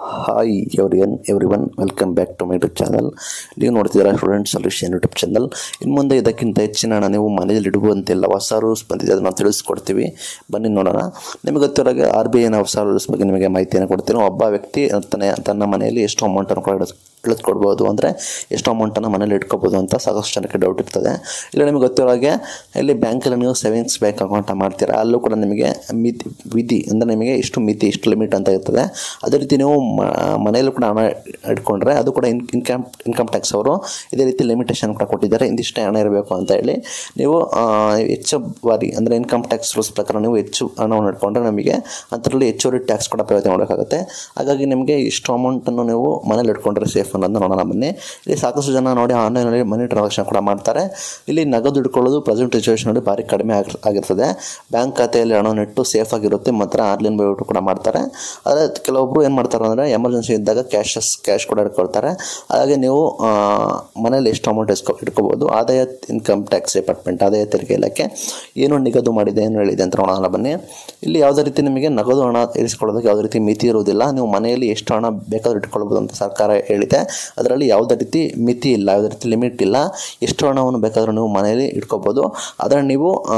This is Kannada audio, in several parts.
hi everyone every one welcome back to my YouTube channel ನೀವು ನೋಡ್ತಿದ್ದೀರಾ ಸ್ಟೂಡೆಂಟ್ ಸೊಲ್ಯೂಷನ್ ಯೂಟ್ಯೂಬ್ ಚಾನಲ್ ಇನ್ನು ಮುಂದೆ ಇದಕ್ಕಿಂತ ಹೆಚ್ಚಿನ ಹಣ ನೀವು ಮನೆಯಲ್ಲಿ ಇಡುವಂತೆಲ್ಲ ಹೊಸ ರೂಲ್ಸ್ ಬಂದಿದೆ ಅದನ್ನು ತಿಳಿಸ್ಕೊಡ್ತೀವಿ ಬನ್ನಿ ನೋಡೋಣ ನಿಮಗೆ ಗೊತ್ತಿರೋಗೆ ಆರ್ ಬಿ ಐನ ಹೊಸ ರೂಲ್ಸ್ ಬಗ್ಗೆ ನಿಮಗೆ ಮಾಹಿತಿಯನ್ನು ಕೊಡ್ತೀನಿ ಒಬ್ಬ ವ್ಯಕ್ತಿ ತನ್ನ ತನ್ನ ಮನೆಯಲ್ಲಿ ಎಷ್ಟು ಅಮೌಂಟನ್ನು ಕೂಡ ಇಡ- ಇಳಿಸ್ಕೊಡ್ಬೋದು ಅಂದರೆ ಎಷ್ಟು ಅಮೌಂಟನ್ನು ಮನೇಲಿ ಇಟ್ಕೋಬೋದು ಅಂತ ಸಾಕಷ್ಟು ಜನಕ್ಕೆ ಡೌಟ್ ಇರ್ತದೆ ಇಲ್ಲ ನಿಮಗೆ ಗೊತ್ತಿರೋ ಹಾಗೆ ಇಲ್ಲಿ ಬ್ಯಾಂಕಲ್ಲಿ ನೀವು ಸೇವಿಂಗ್ಸ್ ಬ್ಯಾಂಕ್ ಅಕೌಂಟ್ ಮಾಡ್ತೀರಾ ಅಲ್ಲೂ ಕೂಡ ನಿಮಗೆ ಮಿತಿ ವಿಧಿ ಅಂದರೆ ನಿಮಗೆ ಇಷ್ಟು ಮಿತಿ ಇಷ್ಟು ಲಿಮಿಟ್ ಅಂತ ಇರ್ತದೆ ಅದೇ ರೀತಿ ನೀವು ಮ- ಮನೆಯಲ್ಲೂ ಕೂಡ ಹಣ ಇಟ್ಕೊಂಡ್ರೆ ಅದು ಕೂಡ ಇನ್ ಇನ್ಕಮ್ ಇನ್ಕಮ್ ಟ್ಯಾಕ್ಸ್ ಅವರು ಇದೇ ರೀತಿ ಲಿಮಿಟೇಷನ್ ಕೂಡ ಕೊಟ್ಟಿದ್ದಾರೆ ಇಂದಿಷ್ಟೇ ಹಣ ಇರಬೇಕು ಅಂತ ಹೇಳಿ ನೀವು ಆ, ಹೆಚ್ಚು ಬಾರಿ ಅಂದರೆ ಇನ್ಕಮ್ ಟ್ಯಾಕ್ಸ್ ರೂಲ್ಸ್ ಪ್ರಕಾರ ನೀವು ಹೆಚ್ಚು ಹಣವನ್ನು ಇಟ್ಕೊಂಡ್ರೆ ನಮಗೆ ಅದರಲ್ಲಿ ಹೆಚ್ಚುವರಿ ಟ್ಯಾಕ್ಸ್ ಕೂಡ ಪಾವತಿ ಮಾಡಬೇಕಾಗುತ್ತೆ ಹಾಗಾಗಿ ನಿಮಗೆ ಇಷ್ಟು ಅಮೌಂಟನ್ನು ನೀವು ಮನೇಲಿ ಇಟ್ಕೊಂಡ್ರೆ ಸೇಫ್ ಅನ್ನೋದನ್ನ ನೋಡೋಣ ಬನ್ನಿ ಇಲ್ಲಿ ಸಾಕಷ್ಟು ಜನ ನೋಡಿ ಆನ್ಲೈನಲ್ಲಿ ಮನಿ ಟ್ರಾನ್ಸಾಕ್ಷನ್ ಕೂಡ ಮಾಡ್ತಾರೆ ಇಲ್ಲಿ ನಗದು ಇಟ್ಕೊಳ್ಳೋದು ಪ್ರೆಸೆಂಟ್ ಸಿಚುವೇಷನಲ್ಲಿ ಭಾರಿ ಕಡಿಮೆ ಆಗಿ ಆಗಿರ್ತದೆ ಬ್ಯಾಂಕ್ ಖಾತೆಯಲ್ಲಿ ಹಣವನ್ನು ಇಟ್ಟು ಸೇಫ್ ಆಗಿರುತ್ತೆ ಮಾತ್ರ ಆನ್ಲೈನ್ ವಹಿವಾಟು ಕೂಡ ಮಾಡ್ತಾರೆ ಆದರೆ ಕೆಲವೊಬ್ಬರು ಏನು ಮಾಡ್ತಾರೆ ಅಂದರೆ ಎಮರ್ಜೆನ್ಸಿ ಇದ್ದಾಗ ಕ್ಯಾಶಸ್ ಕ್ಯಾಶ್ ಕೂಡ ಇಟ್ಕೊಳ್ತಾರೆ ಹಾಗಾಗಿ ನೀವು ಆ, ಮನೇಲಿ ಎಷ್ಟು ಅಮೌಂಟ್ ಇಸ್ಕೊ ಇಟ್ಕೋಬೋದು ಆದಾಯ ಇನ್ಕಮ್ ಟ್ಯಾಕ್ಸ್ ಡಿಪಾರ್ಟ್ಮೆಂಟ್ ಆದಾಯ ತೆರಿಗೆ ಇಲಾಖೆ ಏನು ನಿಗದು ಮಾಡಿದೆ ಏನು ಹೇಳಿದೆ ಅಂತ ನೋಡೋಣ ಬನ್ನಿ ಇಲ್ಲಿ ಯಾವುದೇ ರೀತಿ ನಿಮಗೆ ನಗದು ಹಣ ಇರಿಸಿಕೊಳ್ಳೋದಕ್ಕೆ ಯಾವುದೇ ರೀತಿ ಮಿತಿ ಇರುವುದಿಲ್ಲ ನೀವು ಮನೆಯಲ್ಲಿ ಎಷ್ಟು ಹಣ ಬೇಕಾದರೂ ಇಟ್ಕೊಳ್ಬೋದು ಅಂತ ಸರ್ಕಾರ ಹೇಳಿದೆ ಅದರಲ್ಲಿ ಯಾವುದೇ ರೀತಿ ಮಿತಿ ಇಲ್ಲ ಯಾವುದೇ ರೀತಿ ಲಿಮಿಟ್ ಇಲ್ಲ ಎಷ್ಟು ಹಣವನ್ನು ಬೇಕಾದರೂ ನೀವು ಮನೆಯಲ್ಲಿ ಇಟ್ಕೋಬೋದು ಆದರೆ ನೀವು ಆ,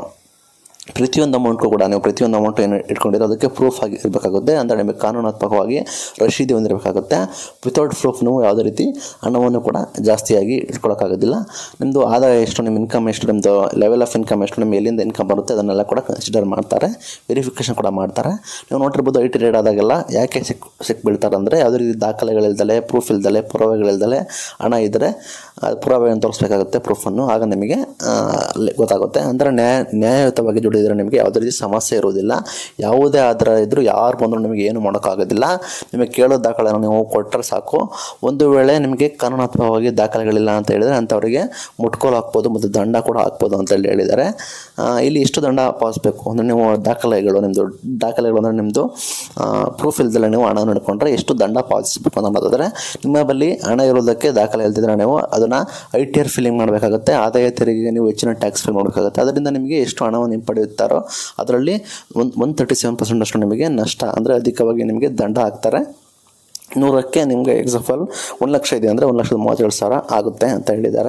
ಪ್ರತಿಯೊಂದು ಅಮೌಂಟು ಕೂಡ ನೀವು ಪ್ರತಿಯೊಂದು ಅಮೌಂಟು ಏನು ಇಟ್ಕೊಂಡಿರೋ ಅದಕ್ಕೆ ಪ್ರೂಫ್ ಆಗಿ ಇರಬೇಕಾಗುತ್ತೆ ಅಂದರೆ ನಿಮಗೆ ಕಾನೂನಾತ್ಮಕವಾಗಿ ರಶೀದಿ ಹೊಂದಿರಬೇಕಾಗುತ್ತೆ ವಿತೌಟ್ ಪ್ರೂಫ್ ನೀವು ಯಾವುದೇ ರೀತಿ ಹಣವನ್ನು ಕೂಡ ಜಾಸ್ತಿಯಾಗಿ ಇಟ್ಕೊಳ್ಳೋಕ್ಕಾಗೋದಿಲ್ಲ ನಿಮ್ಮದು ಆದಾಯ ಎಷ್ಟು ನಿಮ್ಮ ಇನ್ಕಮ್ ಎಷ್ಟು ನಿಮ್ಮದು ಲೆವೆಲ್ ಆಫ್ ಇನ್ಕಮ್ ಎಷ್ಟು ನಿಮ್ಗೆ ಎಲ್ಲಿಂದ ಇನ್ಕಮ್ ಬರುತ್ತೆ ಅದನ್ನೆಲ್ಲ ಕೂಡ ಕನ್ಸಿಡರ್ ಮಾಡ್ತಾರೆ ವೆರಿಫಿಕೇಷನ್ ಕೂಡ ಮಾಡ್ತಾರೆ ನೀವು ನೋಡಿರ್ಬೋದು ಐ ಟಿ ರೇಟ್ ಆದಾಗೆಲ್ಲ ಯಾಕೆ ಸಿಕ್ ಸಿಕ್ಬೀಳ್ತಾರೆ ಅಂದರೆ ಯಾವುದೇ ರೀತಿ ದಾಖಲೆಗಳಿಲ್ದಲೆ ಪ್ರೂಫ್ ಇಲ್ದಲೆ ಪುರಾವೆಗಳಿಲ್ದಲೆ ಹಣ ಇದ್ದರೆ ಅದು ಪುರಾವೆಯನ್ನು ತೋರಿಸ್ಬೇಕಾಗುತ್ತೆ ಪ್ರೂಫನ್ನು ಆಗ ನಿಮಗೆ ಆ, ಅಲ್ಲಿ ಗೊತ್ತಾಗುತ್ತೆ ಅಂದರೆ ನ್ಯಾಯ ನ್ಯಾಯಯುತವಾಗಿ ದುಡಿದ್ರೆ ನಿಮಗೆ ಯಾವುದೇ ರೀತಿ ಸಮಸ್ಯೆ ಇರುವುದಿಲ್ಲ ಯಾವುದೇ ಆಧಾರ ಇದ್ದರೂ ಯಾರು ಬಂದರೂ ನಿಮಗೆ ಏನು ಮಾಡೋಕ್ಕಾಗೋದಿಲ್ಲ ನಿಮಗೆ ಕೇಳೋ ದಾಖಲೆಯನ್ನು ನೀವು ಕೊಟ್ಟರೆ ಸಾಕು ಒಂದು ವೇಳೆ ನಿಮಗೆ ಕಾನೂನಾತ್ಮಕವಾಗಿ ದಾಖಲೆಗಳಿಲ್ಲ ಅಂತ ಹೇಳಿದರೆ ಅಂಥವರಿಗೆ ಮುಟ್ಕೋಲು ಹಾಕ್ಬೋದು ಮತ್ತು ದಂಡ ಕೂಡ ಹಾಕ್ಬೋದು ಅಂತ ಹೇಳಿ ಹೇಳಿದ್ದಾರೆ ಆ, ಇಲ್ಲಿ ಎಷ್ಟು ದಂಡ ಪಾವತಿಸಬೇಕು ಅಂದರೆ ನೀವು ದಾಖಲೆಗಳು ನಿಮ್ಮದು ದಾಖಲೆಗಳು ಅಂದರೆ ನಿಮ್ಮದು ಪ್ರೂಫ್ ಇಲ್ದಲ್ಲ ನೀವು ಹಣ ಹಿಡ್ಕೊಂಡ್ರೆ ಎಷ್ಟು ದಂಡ ಪಾವತಿಸಬೇಕು ಅಂತ ನೋಡಿದ್ರೆ ನಿಮ್ಮ ಬಳಿ ಹಣ ಇರೋದಕ್ಕೆ ದಾಖಲೆ ಇಲ್ದಿದ್ರೆ ನೀವು ಅದನ್ನು ಐ ಟಿ ಆರ್ ಫಿಲ್ಲಿಂಗ್ ಮಾಡಬೇಕಾಗುತ್ತೆ ಆದಾಯ ತೆರಿಗೆಗೆ ನೀವು ಹೆಚ್ಚಿನ ಟ್ಯಾಕ್ಸ್ ಫಿಲ್ ಮಾಡಬೇಕಾಗುತ್ತೆ ಅದರಿಂದ ನಿಮಗೆ ಎಷ್ಟು ಹಣವನ್ನು ಹಿಂಪಡೆಯುತ್ತಾರೋ ಅದರಲ್ಲಿ ಒಂದು ಒನ್ ತರ್ಟಿ ಸೆವೆನ್ ಪರ್ಸೆಂಟ್ ಅಷ್ಟು ನಿಮಗೆ ನಷ್ಟ ಅಂದರೆ ಅಧಿಕವಾಗಿ ನಿಮಗೆ ದಂಡ ಹಾಕ್ತಾರೆ ನೂರಕ್ಕೆ ನಿಮಗೆ ಎಕ್ಸಾಂಪಲ್ ಒಂದು ಲಕ್ಷ ಇದೆ ಅಂದರೆ ಒಂದು ಲಕ್ಷದ ಮೂವತ್ತೇಳು ಸಾವಿರ ಆಗುತ್ತೆ ಅಂತ ಹೇಳಿದ್ದಾರೆ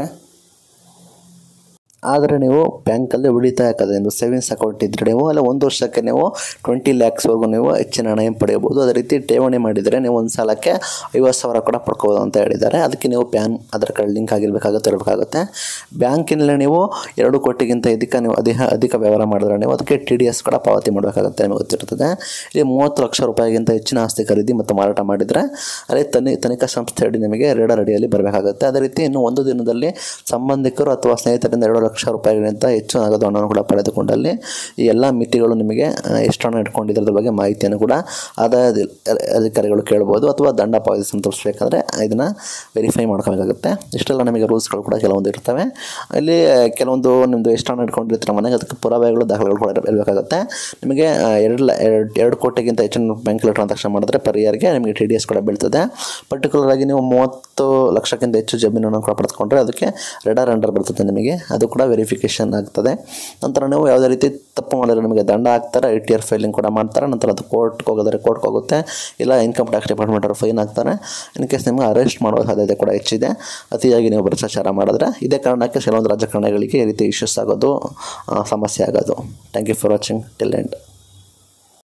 ಆದರೆ ನೀವು ಬ್ಯಾಂಕಲ್ಲಿ ಉಳಿತಾಯ ಖಾತೆ ನಿಮ್ಮದು ಸೇವಿಂಗ್ಸ್ ಅಕೌಂಟ್ ಇದ್ದರೆ ನೀವು ಅಲ್ಲ ಒಂದು ವರ್ಷಕ್ಕೆ ನೀವು ಟ್ವೆಂಟಿ ಲ್ಯಾಕ್ಸ್ವರೆಗೂ ನೀವು ಹೆಚ್ಚಿನ ಹಣ ಪಡೆಯಬಹುದು ಅದೇ ರೀತಿ ಠೇವಣಿ ಮಾಡಿದರೆ ನೀವು ಒಂದು ಸಾಲಕ್ಕೆ ಐವತ್ತು ಸಾವಿರ ಕೂಡ ಪಡ್ಕೋಬೋದು ಅಂತ ಹೇಳಿದ್ದಾರೆ ಅದಕ್ಕೆ ನೀವು ಪ್ಯಾನ್ ಆಧಾರ್ ಕಾರ್ಡ್ ಲಿಂಕ್ ಆಗಿರಬೇಕಾಗುತ್ತೆ ಇರಬೇಕಾಗುತ್ತೆ ಬ್ಯಾಂಕಿನಲ್ಲಿ ನೀವು ಎರಡು ಕೋಟಿಗಿಂತ ಅಧಿಕ ನೀವು ಅಧಿಕ ಅಧಿಕ ವ್ಯವಹಾರ ಮಾಡಿದ್ರೆ ನೀವು ಅದಕ್ಕೆ ಟಿ ಡಿ ಎಸ್ ಕೂಡ ಪಾವತಿ ಮಾಡಬೇಕಾಗುತ್ತೆ ನಿಮಗೆ ಗೊತ್ತಿರ್ತದೆ ಇಲ್ಲಿ ಮೂವತ್ತು ಲಕ್ಷ ರೂಪಾಯಿಗಿಂತ ಹೆಚ್ಚಿನ ಆಸ್ತಿ ಖರೀದಿ ಮತ್ತು ಮಾರಾಟ ಮಾಡಿದರೆ ಅಲ್ಲಿ ತನಿ ತನಿಖಾ ಸಂಸ್ಥೆ ಅಡಿ ನಿಮಗೆ ರೇಡರ್ ಅಡಿಯಲ್ಲಿ ಬರಬೇಕಾಗುತ್ತೆ ಅದೇ ರೀತಿ ಇನ್ನು ಒಂದು ದಿನದಲ್ಲಿ ಸಂಬಂಧಿಕರು ಅಥವಾ ಸ್ನೇಹಿತರಿಂದ ಎರಡು ಲಕ್ಷ ರೂಪಾಯಿಗಿಂತ ಹೆಚ್ಚು ನಗದು ಹಣವನ್ನು ಕೂಡ ಪಡೆದುಕೊಂಡಲ್ಲಿ ಈ ಎಲ್ಲ ಮಿತಿಗಳು ನಿಮಗೆ ಆ, ಎಷ್ಟು ಹಣ ಇಟ್ಕೊಂಡಿದ್ರೆ ಅದ್ರ ಬಗ್ಗೆ ಮಾಹಿತಿಯನ್ನು ಕೂಡ ಆದಾಯ ಅಧಿ- ಅಧಿಕಾರಿಗಳು ಕೇಳ್ಬೋದು ಅಥವಾ ದಂಡ ಪಾವತಿಸಿ ತೋರಿಸ್ಬೇಕಾದ್ರೆ ಇದನ್ನು ವೆರಿಫೈ ಮಾಡ್ಕೋಬೇಕಾಗುತ್ತೆ ಇಷ್ಟೆಲ್ಲ ನಮಗೆ ರೂಲ್ಸ್ಗಳು ಕೂಡ ಕೆಲವೊಂದು ಇರ್ತವೆ ಅಲ್ಲಿ ಆ, ಕೆಲವೊಂದು ನಿಮ್ಮದು ಎಷ್ಟು ಹಣ ಇಟ್ಕೊಂಡಿರ್ತೀರ ಮನೆಗೆ ಅದಕ್ಕೆ ಪುರಾವೆಗಳು ದಾಖಲೆಗಳು ಕೂಡ ಇರ- ಇರಬೇಕಾಗುತ್ತೆ ನಿಮಗೆ ಆ, ಎರಡು ಲ- ಎರಡು ಎರಡು ಕೋಟಿಗಿಂತ ಹೆಚ್ಚಿನ ಬ್ಯಾಂಕಲ್ಲಿ ಟ್ರಾನ್ಸಾಕ್ಷನ್ ಮಾಡಿದ್ರೆ ಪರ್ ಇಯರ್ಗೆ ನಿಮಗೆ ಟಿ ಡಿ ಎಸ್ ಕೂಡ ಬೀಳ್ತದೆ ಪರ್ಟಿಕ್ಯುಲರ್ ಆಗಿ ನೀವು ಮೂವತ್ತು ಲಕ್ಷಕ್ಕಿಂತ ಹೆಚ್ಚು ಜಮೀನನ್ನು ಕೂಡ ಪಡೆದುಕೊಂಡ್ರೆ ಅದಕ್ಕೆ ರೆಡರ್ ಅಂಡರ್ ಬರ್ತದೆ ನಿಮಗೆ ಅದು ಕೂಡ ವೆರಿಫಿಕೇಷನ್ ಆಗ್ತದೆ ನಂತರ ನೀವು ಯಾವುದೇ ರೀತಿ ತಪ್ಪು ಮಾಡಿದ್ರೆ ನಿಮಗೆ ದಂಡ ಹಾಕ್ತಾರೆ ಐ ಟಿ ಆರ್ ಫೈಲಿಂಗ್ ಕೂಡ ಮಾಡ್ತಾರೆ ನಂತರ ಅದು ಕೋರ್ಟ್ಗೆ ಹೋಗೋದ್ರೆ ಕೋರ್ಟ್ಗೆ ಹೋಗುತ್ತೆ ಇಲ್ಲ ಇನ್ಕಮ್ ಟ್ಯಾಕ್ಸ್ ಡಿಪಾರ್ಟ್ಮೆಂಟ್ ಅವರು ಫೈನ್ ಹಾಕ್ತಾರೆ ಇನ್ ಕೇಸ್ ನಿಮಗೆ ಅರೆಸ್ಟ್ ಮಾಡುವ ಸಾಧ್ಯತೆ ಕೂಡ ಹೆಚ್ಚಿದೆ ಅತಿಯಾಗಿ ನೀವು ಭ್ರಷ್ಟಾಚಾರ ಮಾಡಿದ್ರೆ ಇದೇ ಕಾರಣಕ್ಕೆ ಕೆಲವೊಂದು ರಾಜಕಾರಣಿಗಳಿಗೆ ಈ ರೀತಿ ಇಶ್ಯೂಸ್ ಆಗೋದು ಆ, ಸಮಸ್ಯೆ ಆಗೋದು thank you for watching till end